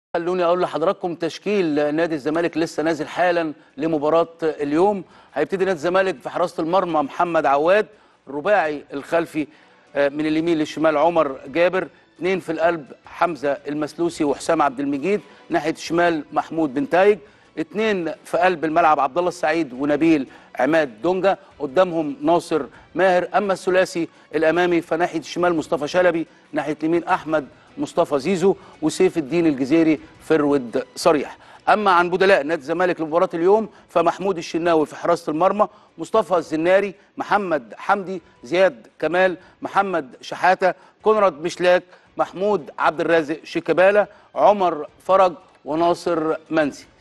خلوني اقول لحضراتكم تشكيل نادي الزمالك لسه نازل حالا لمباراه اليوم هيبتدي نادي الزمالك في حراسه المرمى محمد عواد الرباعي الخلفي آه، من اليمين للشمال عمر جابر اثنين في القلب حمزه المسلوسي وحسام عبد المجيد ناحيه الشمال محمود بن تايج اثنين في قلب الملعب عبد الله السعيد ونبيل عماد دونجا قدامهم ناصر ماهر اما الثلاثي الامامي فناحيه الشمال مصطفى شلبي ناحيه اليمين احمد مصطفى زيزو وسيف الدين الجزيري فرود صريح اما عن بدلاء نادي الزمالك لمباراه اليوم فمحمود الشناوي في حراسه المرمى مصطفى الزناري محمد حمدي زياد كمال محمد شحاته كونراد مشلاك محمود عبد الرازق شيكابالا عمر فرج وناصر منسي